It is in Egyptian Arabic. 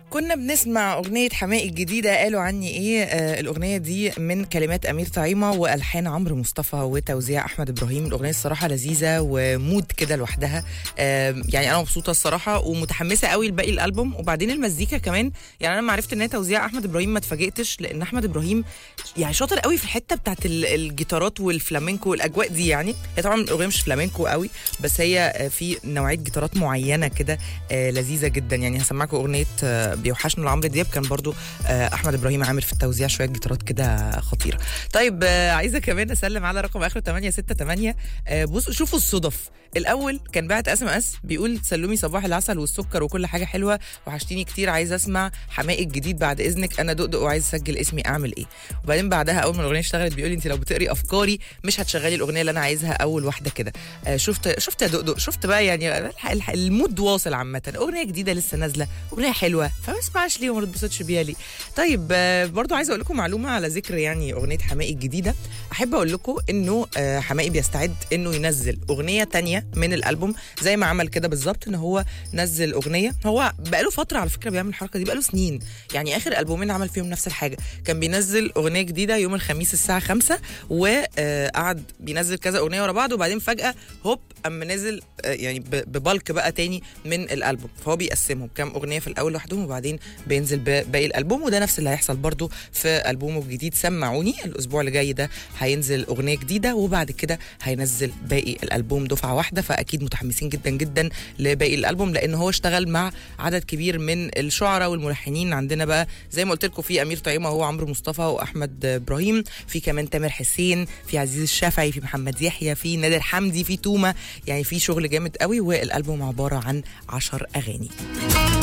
كنا بنسمع أغنية حماقي الجديدة قالوا عني إيه آه الأغنية دي من كلمات أمير طعيمة وألحان عمرو مصطفى وتوزيع أحمد إبراهيم الأغنية الصراحة لذيذة ومود كده لوحدها آه يعني أنا مبسوطة الصراحة ومتحمسة قوي لباقي الألبوم وبعدين المزيكا كمان يعني أنا لما عرفت إن هي توزيع أحمد إبراهيم ما اتفاجئتش لأن أحمد إبراهيم يعني شاطر قوي في الحتة بتاعت ال- الجيتارات والفلامينكو والأجواء دي يعني هي طبعا الأغنية مش فلامينكو قوي بس هي آه، في نوعية جيتارات معينة كده آه، لذيذة جدا يعني هسمعكم أغنية آه، بيوحشنا لعمرو دياب كان برضو آه، أحمد إبراهيم عامل في التوزيع شوية جيتارات كده خطيرة طيب آه، عايزة كمان أسلم على رقم آخره 868 آه، بصوا شوفوا الصدف الأول كان بعت اس ام اس بيقول سلمي صباح العسل والسكر وكل حاجة حلوة وحشتيني كتير عايز أسمع حماقي الجديد بعد إذنك أنا دقدق وعايز أسجل اسمي أعمل إيه وبعدين بعدها أول ما الأغنية اشتغلت بيقول لي أنت لو بتقري أفكاري مش هتشغلي الأغنية اللي أنا عايزها أول واحدة كده آه، شفت شفت يا دقدق شفت بقى يعني الح- الح- المود واصل عامة أغنية جديدة لسه نازلة أغنية حلوة فما اسمعش ليه وما تتبسطش بيها ليه طيب آه، برضو عايزة أقول لكم معلومة على ذكر يعني أغنية حماقي الجديدة أحب أقول لكم إنه آه، حماقي بيستعد إنه ينزل أغنية تانية من الألبوم زي ما عمل كده بالظبط إن هو نزل أغنية هو بقاله فترة على فكرة بيعمل الحركة دي بقاله سنين يعني آخر ألبومين عمل فيهم نفس الحاجة كان بينزل أغنية جديدة يوم الخميس الساعة 5 وقعد بينزل كذا أغنية ورا بعض وبعدين فجأة هوب أما نزل آه، يعني ب- ببلك بقى تاني من الألبوم فهو بيقسمهم كام أغنية في الأول لوحدهم وبعدين بينزل باقي الألبوم وده نفس اللي هيحصل برضو في ألبومه الجديد سمعوني الأسبوع اللي جاي ده هينزل أغنية جديدة وبعد كده هينزل باقي الألبوم دفعة واحدة فأكيد متحمسين جدا جدا لباقي الألبوم لأن هو اشتغل مع عدد كبير من الشعراء والملحنين عندنا بقى زي ما قلت لكم في أمير طعيمة هو عمرو مصطفى وأحمد إبراهيم في كمان تامر حسين في عزيز الشافعي في محمد يحيى في نادر حمدي في تومة يعني في شغل جامد قوي والألبوم عبارة عن عشر أغاني